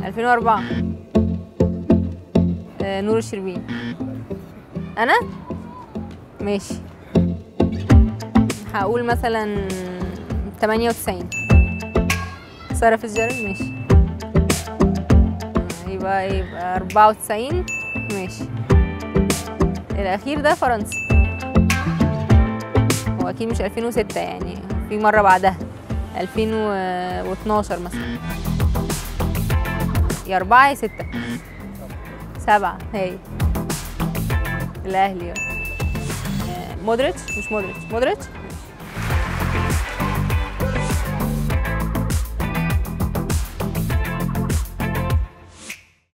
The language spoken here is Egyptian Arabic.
2004 آه نور الشربيني انا ماشي هقول مثلا 98 سارة فيتزجرالد ماشي آه، يبقى يبقى 94 ماشي الأخير ده فرنسا هو أكيد مش 2006 يعني في مرة بعدها 2012 مثلا يا أربعة يا ستة سبعة هي الأهلي آه، مودريتش مش مودريتش مودريتش